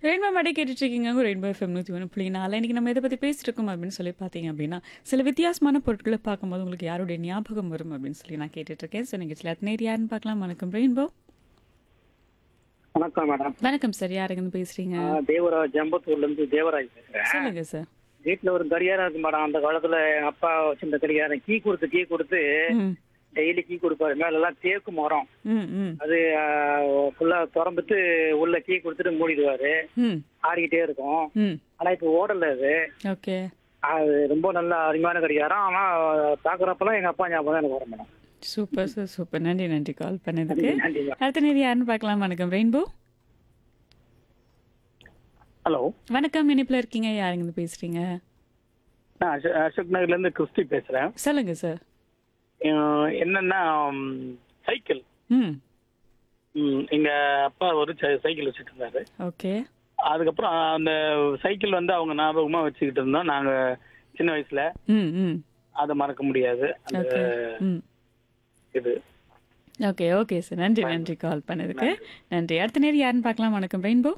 Rainbow மாடே கேட்டுட்டு இருக்கீங்க ரெயின்போ எஃப்எம் நூற்றி ஒன்று புள்ளி நாலு இன்னைக்கு நம்ம எதை பற்றி பேசிட்டு இருக்கோம் அப்படின்னு சொல்லி பார்த்தீங்க அப்படின்னா சில வித்தியாசமான பொருட்களை பார்க்கும்போது உங்களுக்கு யாருடைய ஞாபகம் வரும் அப்படின்னு சொல்லி நான் கேட்டுட்டு இருக்கேன் ஸோ நீங்கள் சில நேர் யாருன்னு பார்க்கலாம் வணக்கம் ரெயின்போ வணக்கம் மேடம் வணக்கம் சார் யாருங்கன்னு பேசுறீங்க நான் தேவராஜ் ஜம்பத்தூர்ல இருந்து தேவராஜ் பேசுறேன் சொல்லுங்க சார் வீட்டுல ஒரு கடிகாரம் இருக்கு மேடம் அந்த காலத்துல எங்க அப்பா வச்சிருந்த கடிகாரம் கீ கொடுத்து கீ கொடுத்து ம் டெய்லி கீ கொடுப்பாரு மேல எல்லாம் தேக்கு மரம் ம் ம் அது ஃபுல்லா திறந்துட்டு உள்ள கீ கொடுத்துட்டு மூடிடுவாரு ம் ஆடிக்கிட்டே இருக்கும் ம் ஆனா இப்ப ஓடல அது ஓகே அது ரொம்ப நல்ல அருமையான கடிகாரம் ஆனா பாக்குறப்பெல்லாம் எங்க அப்பா ஞாபகம் தான் எனக்கு வரும் மேடம் சூப்பர் சார் சூப்பர் நன்றி நன்றி கால் பண்ணதுக்கு நன்றி மேடம் அடுத்த நேர் யாருன்னு பார்க்கலாம் வணக்கம் ரெயின்போ ஹலோ வணக்கம் இனிப்பில் இருக்கீங்க யாருங்கன்னு பேசுறீங்க நான் அசோ- அசோக் நகர்ல இருந்து கிறிஸ்டி பேசுறேன் சொல்லுங்க சார் அஹ் என்னன்னா ம், சைக்கிள் ம் ம், எங்க அப்பா ஒரு சை- சைக்கிள் வச்சுட்டு இருந்தாரு ஓகே அதுக்கப்புறம் அந்த சைக்கிள் வந்து அவங்க ஞாபகமா வச்சுக்கிட்டு இருந்தோம் நாங்க சின்ன வயசுல ம் ம் அதை மறக்க முடியாது அந்த ஓகே ம் இது ஓகே ஓகே சார் நன்றி நன்றி கால் பண்ணதுக்கு நன்றி அடுத்த நேரம் யாருன்னு பார்க்கலாம் வணக்கம் ரெயின்போ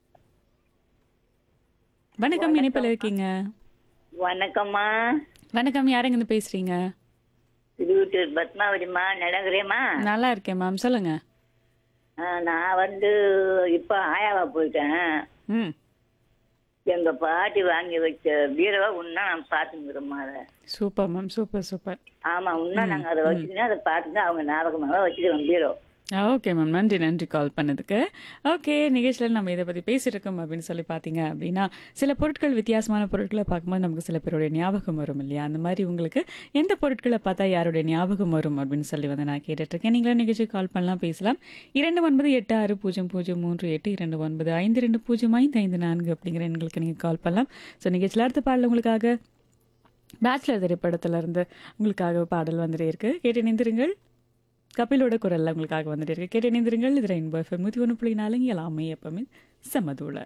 வணக்கம் இணைப்பில் இருக்கீங்க வணக்கம்மா வணக்கம் யாருங்க இருந்து பேசுறீங்க திருவட்டூர் பத்மாவதிம்மா நடக்கிறேம்மா நல்லா இருக்கேன் மேம் சொல்லுங்க நான் வந்து இப்போ ஆயாவா போயிட்டேன் ம் எங்க பாட்டி வாங்கி வச்ச பீரவை உன்னா நான் பார்த்துக்கிறோம்மா அதை சூப்பர் மேம் சூப்பர் சூப்பர் ஆமா உன்னா நாங்க அதை வச்சுக்கினா அதை பார்த்துட்டு அவங்க ஞாபகமாக வச்சுக்கிறோம் பீரோ ஓகே மேம் நன்றி நன்றி கால் பண்ணதுக்கு ஓகே நிகழ்ச்சியில் நம்ம இதை பற்றி பேசியிருக்கோம் அப்படின்னு சொல்லி பார்த்தீங்க அப்படின்னா சில பொருட்கள் வித்தியாசமான பொருட்களை பார்க்கும்போது நமக்கு சில பேருடைய ஞாபகம் வரும் இல்லையா அந்த மாதிரி உங்களுக்கு எந்த பொருட்களை பார்த்தா யாருடைய ஞாபகம் வரும் அப்படின்னு சொல்லி வந்து நான் கேட்டுட்ருக்கேன் நீங்களும் நிகழ்ச்சி கால் பண்ணலாம் பேசலாம் இரண்டு ஒன்பது எட்டு ஆறு பூஜ்ஜியம் பூஜ்ஜியம் மூன்று எட்டு இரண்டு ஒன்பது ஐந்து ரெண்டு பூஜ்ஜியம் ஐந்து ஐந்து நான்கு அப்படிங்கிற எண்களுக்கு நீங்கள் கால் பண்ணலாம் ஸோ நிகழ்ச்சியில் அடுத்த பாடல் உங்களுக்காக பேச்சுலர் திரைப்படத்துல இருந்து உங்களுக்காக பாடல் வந்துட்டே இருக்கு கேட்டு இணைந்திருங்கள் கபிலோட குரல்ல உங்களுக்காக வந்துட்டு இருக்கு கேட்டு இணைந்திருங்கள் இது ரெயின்போ எஃப்எம் நூற்றி ஒன்று புள்ளி நாலுங்க எல்லாமே எப்பவுமே செம்மதூள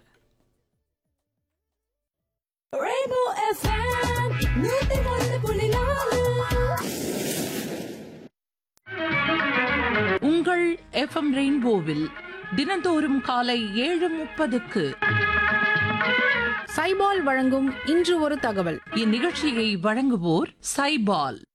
Rainbow FM, நூத்தி ஒன்று புள்ளி நாலு. உங்கள் எஃப்எம் ரெயின்போவில் தினந்தோறும் காலை ஏழு முப்பதுக்கு சைபால் வழங்கும் இன்று ஒரு தகவல் இந்நிகழ்ச்சியை வழங்குவோர் சைபால்